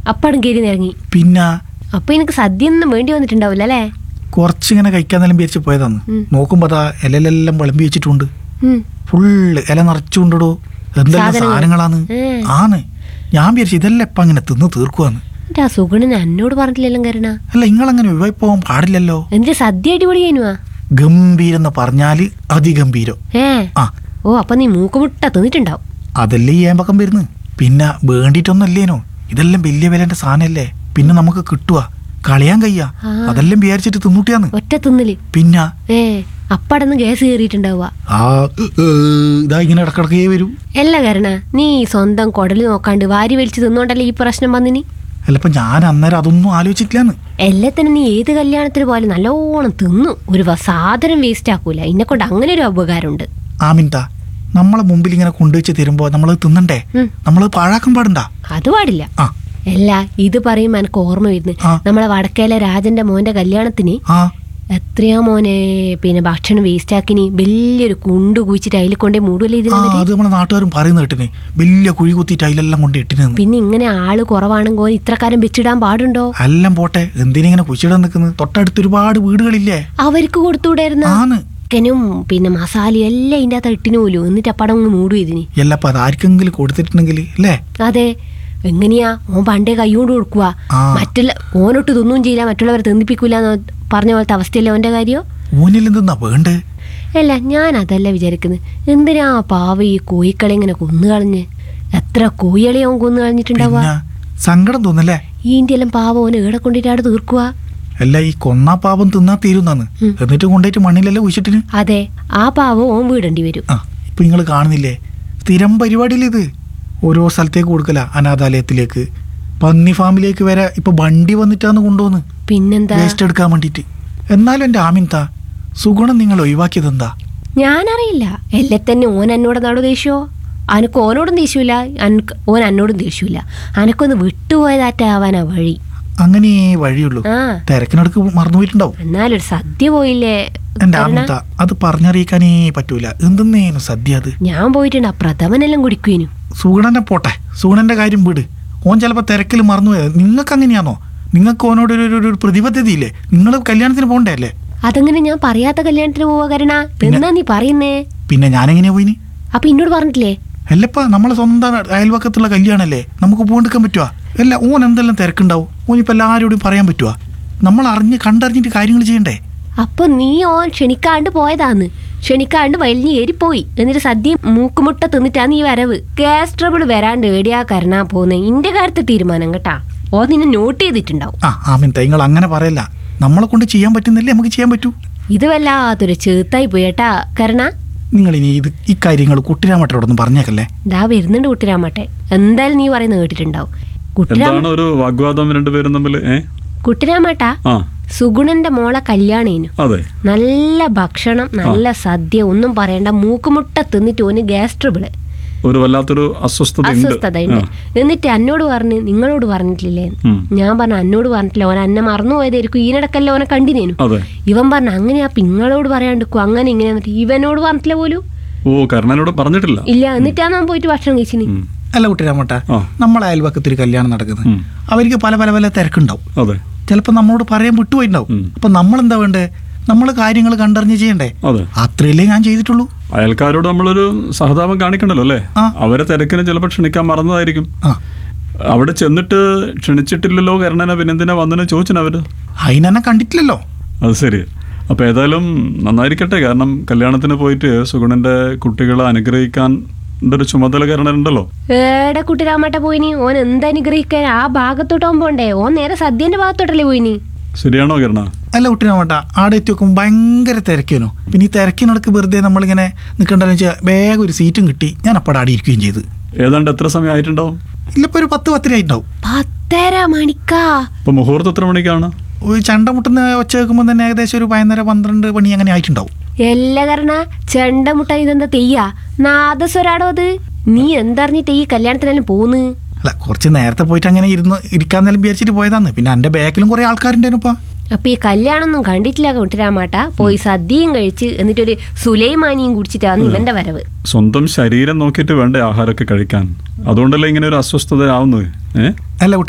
അപ്പടം കയറി നിറങ്ങി പിന്നെ അപ്പൊ എനിക്ക് സദ്യ ഒന്നും വേണ്ടി വന്നിട്ടുണ്ടാവില്ല അല്ലേ കുറച്ചിങ്ങനെ കഴിക്കാൻ വിചാരിച്ച് പോയതാന്ന് ഉം. നോക്കുമ്പോ അതാ ഇലയിലെല്ലാം വിളമ്പി വെച്ചിട്ടുണ്ട് ഉം. ഫുള്ള് ഇല നിറച്ചുകൊണ്ടിടോ എന്തെല്ലാം സാധനങ്ങൾ. സാധനങ്ങളാന്ന് ഏ. ആന്ന് ഞാൻ വിചാരിച്ചു ഇതെല്ലാം ഇപ്പം അങ്ങനെ തിന്ന് തീർക്കുവാന്ന് എന്നിട്ട് ആ സുഗുണൻ എന്നോട് പറഞ്ഞില്ലല്ലോ കരണ അല്ല നിങ്ങളങ്ങനെ ഒഴിവായി പോകാൻ പാടില്ലല്ലോ എന്നിട്ട് സദ്യ അടിപൊളി കഴിഞ്ഞുവാ ഗംഭീരെന്ന് പറഞ്ഞാല് അതിഗംഭീരം ഏ ആ ഓ അപ്പൊ നീ മൂക്കുമുട്ട തിന്നിട്ടുണ്ടാവും അതല്ലേ ഈ ഏമ്പക്കം വരുന്നത് പിന്നെ വേണ്ടിയിട്ടൊന്നല്ലേനോ ഇതെല്ലാം വലിയ വിലന്റെ സാധനല്ലേ പിന്നെ നമുക്ക് കിട്ടുക കളയാൻ കയ്യാ ആ. അതെല്ലാം വിചാരിച്ചിട്ട് തിന്നൂട്ടിയാന്ന് ഒറ്റ തിന്നല് പിന്നെ ഏ അപ്പടന്ന് ഗ്യാസ് കയറിയിട്ടുണ്ടാവുക ആ ഏ, ഏ, ഇതാ ഇങ്ങനെ ഇടക്കിടക്കേ വരും അല്ല കരണ നീ സ്വന്തം കൊടല് നോക്കാണ്ട് വാരി വലിച്ച് തിന്നോണ്ടല്ലേ ഈ പ്രശ്നം വന്നിനി അല്ലപ്പോ ഞാൻ അന്നേരം അതൊന്നും ആലോചിച്ചിട്ടില്ലാന്ന് എല്ലാത്തിനും നീ ഏത് കല്യാണത്തിന് പോലെ നല്ലോണം തിന്നു ഒരു വ- സാധനം വേസ്റ്റ് ആക്കൂല എന്നെ കൊണ്ട് അങ്ങനെ ഒരു ഉപകാരമുണ്ട് ആമിൻത നമ്മളെ മുമ്പിൽ ഇങ്ങനെ കൊണ്ടുവച്ച് തരുമ്പോ നമ്മൾ തിന്നണ്ടേ ഉം. നമ്മൾ പാഴാക്കാൻ പാടണ്ട അത് പാടില്ല ആ അല്ല ഇത് പറയുമ്പോ എനിക്ക് ഓർമ്മ വരുന്നു ആ. നമ്മളെ വടക്കേലെ രാജന്റെ മോന്റെ കല്യാണത്തിന് ആ എത്രയാ മോനെ പിന്നെ ഭക്ഷണം വേസ്റ്റ് ആക്കിനി വലിയൊരു കുണ്ട് കുഴിച്ചിട്ട് അതിൽ കൊണ്ടേ മൂടുവല്ലേ ഇത് ആ അത് നമ്മളെ നാട്ടുകാരും പറയുന്ന കേട്ടിന് വലിയ കുഴി കുത്തിയിട്ട് അതിലെല്ലാം കൊണ്ട് ഇട്ടിനെന്ന് പിന്നെ ഇങ്ങനെ ആള് കുറവാണെങ്കിൽ ഇത്രക്കാരം വെച്ചിടാൻ പാടുണ്ടോ എല്ലാം പോട്ടെ എന്തിനിങ്ങനെ കുച്ചിടാൻ നിൽക്കുന്നത് തൊട്ടടുത്ത് ഒരുപാട് വീടുകളില്ലേ അവർക്ക് കൊടുത്തുകൂടായിരുന്ന ആന്ന് ചിക്കനും പിന്നെ മസാലയും എല്ലാം ഇതിൻ്റെ അകത്ത് ഇട്ടിന് പോലും എന്നിട്ട് അപ്പടം അങ്ങ് മൂടും ഇതിന് എല്ലപ്പ അത് ആർക്കെങ്കിലും കൊടുത്തിട്ടുണ്ടെങ്കിൽ അല്ലേ അതെ എങ്ങനെയാ ഓൻ പണ്ടേ കൈകൊണ്ട് കൊടുക്കുക ആ. മറ്റുള്ള ഓനൊട്ട് തിന്നും ചെയ്യില്ല മറ്റുള്ളവരെ തിന്നിപ്പിക്കൂല എന്ന് പറഞ്ഞ പോലത്തെ അവസ്ഥയല്ലേ ഓന്റെ കാര്യം ഊനിൽ എന്തെന്നാ വേണ്ടേ അല്ല ഞാൻ അതല്ല വിചാരിക്കുന്നത് എന്തിനാ പാവ ഈ കോഴിക്കളെ ഇങ്ങനെ കൊന്നു കളഞ്ഞ് എത്ര കോഴികളെ അവൻ കൊന്നു കളഞ്ഞിട്ടുണ്ടാവുക പിന്നെ സങ്കടം തോന്നല്ലേ ഈൻ്റെ എല്ലാം പാവ ഓന് ഏടെ കൊണ്ടിട്ടാട് തീർക്കുക അല്ല ഈ കൊന്നാ പാപം തിന്നാ തീരുന്നാന്ന് ഉം. എന്നിട്ട് കൊണ്ടുപോയിട്ട് മണ്ണിലല്ലേ കുഴിച്ചിട്ടിന് അതെ ആ പാവം ഓൻ വീടേണ്ടി വരും ആ ഇപ്പൊ നിങ്ങൾ കാണുന്നില്ലേ സ്ഥിരം പരിപാടിയില്ല ഇത് ഓരോ സ്ഥലത്തേക്ക് കൊടുക്കല അനാഥാലയത്തിലേക്ക് പന്നി ഫാമിലേക്ക് വരെ ഇപ്പൊ വണ്ടി വന്നിട്ടാന്ന് കൊണ്ടുപോന്ന് പിന്നെന്താ വേസ്റ്റ് എടുക്കാൻ വേണ്ടിട്ട് എന്നാലും എന്റെ ആമിൻത സുഗുണം നിങ്ങൾ ഒഴിവാക്കിയത് എന്താ ഞാനറിയില്ല എല്ലെ തന്നെ ഓൻ എന്നോട് നാടോ ദേഷ്യോ അനക്ക് ഓനോടും ദേഷ്യമില്ല അനക്ക് ഓൻ എന്നോടും ദേഷ്യമില്ല അനക്കൊന്ന് വിട്ടുപോയതാറ്റാവാനാ വഴി അങ്ങനെ വഴിയുള്ളൂ ആ തിരക്കിനടുക്ക് മറന്നുപോയിട്ടുണ്ടാവും എന്നാലൊരു സദ്യ പോയില്ലേ എന്റെ കരുണ? ആമിൻത അത് പറഞ്ഞറിയിക്കാനേ പറ്റൂല എന്തെന്നേനു സദ്യ അത് ഞാൻ പോയിട്ടുണ്ട് ആ പ്രഥമനെല്ലാം കുടിക്കുവേനു സുഗുണനെ പോട്ടെ സുഗുണന്റെ കാര്യം വിട് ഓൻ ചിലപ്പോ തിരക്കിൽ മറന്നുപോയത് നിങ്ങൾക്ക് അങ്ങനെയാണോ നിങ്ങൾക്ക് ഓനോട് ഒരു- ഒരു- ഒരു പ്രതിബദ്ധത ഇല്ലേ നിങ്ങൾ കല്യാണത്തിന് പോകണ്ടേ അല്ലേ അതങ്ങനെ ഞാൻ പറയാത്ത കല്യാണത്തിന് പോവാ കരണ എന്നാ നീ പറയുന്നേ പിന്നെ ഞാനെങ്ങനെയാ പോയിന് അപ്പൊ എന്നോട് പറഞ്ഞിട്ടില്ലേ അല്ലപ്പാ നമ്മളെ സ്വന്തം അയൽവക്കത്തുള്ള കല്യാണല്ലേ നമുക്ക് പോകണ്ടിരിക്കാൻ പറ്റുവാ അല്ല ഓൻ എന്തെല്ലാം തിരക്കുണ്ടാവും ഓനിപ്പോ എല്ലാവരോടും പറയാൻ പറ്റുവാ നമ്മൾ അറിഞ്ഞ് കണ്ടറിഞ്ഞിട്ട് കാര്യങ്ങൾ ചെയ്യണ്ടേ അപ്പൊ നീ ഓൻ ക്ഷണിക്കാണ്ട് പോയതാന്ന് ക്ഷണിക്കാണ്ട് വലിഞ്ഞ് ഏറിപ്പോയി എന്നിട്ട് സദ്യ മൂക്കുമുട്ട തിന്നിട്ടാ നീ വരവ് ഗ്യാസ് ട്രബിൾ വരാണ്ട് ഏടിയാ കരണാ പോന്നെ ഇന്റെ കാര്യത്തിൽ തീരുമാനം കേട്ടാ ഓ നിന്നെ നോട്ട് ചെയ്തിട്ടുണ്ടാവും ആ ആമിൻ നിങ്ങൾ അങ്ങനെ പറയല്ല നമ്മളെ കൊണ്ട് ചെയ്യാൻ പറ്റുന്നില്ലേ നമുക്ക് ചെയ്യാൻ പറ്റൂ ഇത് വല്ലാത്തൊരു ചേത്തായി പോയി കേട്ടാ കരണ നിങ്ങൾ ഇനി ഇത് ഈ കാര്യങ്ങൾ കുട്ടിരാമട്ടരോടൊന്നും പറഞ്ഞേക്കല്ലേ ദാ വരുന്നുണ്ട് കുട്ടിരാമട്ടെ എന്തായാലും നീ പറയുന്നത് കേട്ടിട്ടുണ്ടാവും കുട്ടിരാമ എന്താണ് ഒരു വാഗ്വാദം രണ്ടുപേരും തമ്മിൽ ഏ കുട്ടിരാമട്ട ആ സുഗുണന്റെ മോളെ കല്യാണേനു അതെ നല്ല ഭക്ഷണം നല്ല സദ്യ ഒന്നും പറയണ്ട മൂക്കുമുട്ട തിന്നിട്ട് ഓന് ഗ്യാസ് ട്രബിള് ഒരു വല്ലാത്തൊരു അസ്വസ്ഥത ഉണ്ട് അസ്വസ്ഥതയുണ്ട് എന്നിട്ട് എന്നോട് പറഞ്ഞ് നിങ്ങളോട് പറഞ്ഞിട്ടില്ലേ ഉം. ഞാൻ പറഞ്ഞു എന്നോട് പറഞ്ഞിട്ടില്ല ഓൻ എന്നെ മറന്നു പോയതായിരിക്കും ഈനിടക്കല്ല ഓനെ കണ്ടിനേനു അതെ ഇവൻ പറഞ്ഞു അങ്ങനെ ആ പിങ്ങളോട് പറയാണ്ടിരിക്കും അങ്ങനെ ഇങ്ങനെ എന്നിട്ട് ഇവനോട് പറഞ്ഞിട്ടില്ല പോലും ഓ കർണനോട് പറഞ്ഞിട്ടില്ല ഇല്ല എന്നിട്ടാണ് അവൻ പോയിട്ട് ഭക്ഷണം കഴിച്ചിന് ഉം. അല്ല കുട്ടിരാമട്ട ആ. നമ്മളെ അയൽവക്കത്തൊരു കല്യാണം നടക്കുന്നത് ഉം. അവർക്ക് പല പല പല തിരക്കുണ്ടാവും അതെ ചിലപ്പോൾ നമ്മളോട് പറയാൻ വിട്ടുപോയിട്ടുണ്ടാവും ഉം. അപ്പൊ നമ്മൾ എന്താ വേണ്ടേ നമ്മൾ കാര്യങ്ങൾ കണ്ടറിഞ്ഞ് ചെയ്യണ്ടേ അതെ അത്രയല്ലേ ഞാൻ ചെയ്തിട്ടുള്ളൂ അയൽക്കാരോട് നമ്മളൊരു സഹതാപം കാണിക്കണ്ടല്ലോ അല്ലേ ആ. അവരെ തിരക്കിന് ചിലപ്പോൾ ക്ഷണിക്കാൻ മറന്നതായിരിക്കും ആ അവിടെ ചെന്നിട്ട് ക്ഷണിച്ചിട്ടില്ലല്ലോ കർണന പിന്നെന്തിനാ വന്നെന്ന് ചോദിച്ചു അവര് അതിനെന്നെ കണ്ടിട്ടില്ലല്ലോ അത് ശരി അപ്പൊ ഏതായാലും നന്നായിരിക്കട്ടെ കാരണം കല്യാണത്തിന് പോയിട്ട് സുഗുണന്റെ കുട്ടികളെ അനുഗ്രഹിക്കാൻ ഒരു ചുമതല കരണനുണ്ടല്ലോ ഏടെ കുട്ടിരാമട്ട പോയിനി ഓൻ എന്താ അനുഗ്രഹിക്കാൻ ആ ഭാഗത്തോട്ട് അവൻ പോണ്ടേ ഓൻ നേരെ സദ്യന്റെ ഭാഗത്തോട്ടല്ലേ പോയിനി ശരിയാണോ കരുണ അല്ല കുട്ടിനാവട്ട ആടെ എത്തി നോക്കുമ്പോൾ ഭയങ്കര തിരക്കേനു പിന്നെ ഈ തിരക്കിനടക്ക് വെറുതെ നമ്മളിങ്ങനെ നിൽക്കണ്ടെന്ന് വെച്ചാൽ വേഗം ഒരു സീറ്റും കിട്ടി ഞാൻ അപ്പോൾ ആടെ ഇരിക്കുകയും ചെയ്തു ഏതാണ്ട് എത്ര സമയം ആയിട്ടുണ്ടാവും ഇല്ലപ്പോ ഒരു പത്ത് പത്തര ആയിട്ടുണ്ടാവും പത്തര മണിക്കാ അപ്പൊ മുഹൂർത്തം എത്ര മണിക്കാണ് ഒരു ചണ്ട മുട്ടുന്ന ഒച്ച കേൾക്കുമ്പോൾ തന്നെ ഏകദേശം ഒരു പതിനൊന്നര പന്ത്രണ്ട് മണി അങ്ങനെ ആയിട്ടുണ്ടാവും എല്ലാ കാരണ ചെണ്ടമുട്ട ഇതെന്താ തെയ്യാ നാദസ്വരാടോ അത് നീ എന്തറിഞ്ഞിട്ട് ഈ കല്യാണത്തിനെല്ലാം പോന്ന് അല്ല കുറച്ച് നേരത്തെ പോയിട്ട് അങ്ങനെ ഇരുന്ന് ഇരിക്കാന്നെല്ലാം വിചാരിച്ചിട്ട് പോയതാന്ന് പിന്നെ എൻ്റെ ബാക്കിലും കുറേ ആൾക്കാരുണ്ടായിരുന്നപ്പാ അപ്പൊ ഈ കല്യാണം ഒന്നും കണ്ടിട്ടില്ല കുട്ടിരാമാട്ട പോയി സദ്യയും കഴിച്ച് എന്നിട്ടൊരു സുലൈമാനിയും കുടിച്ചിട്ടാണ് ഇവന്റെ വരവ് സ്വന്തം ശരീരം നോക്കിയിട്ട് വേണ്ടേ ആഹാരമൊക്കെ കഴിക്കാൻ അതുകൊണ്ടല്ലേ ഇങ്ങനെ ഒരു അസ്വസ്ഥത ആവുന്നത് ഏഹ് അല്ല കുട്ടി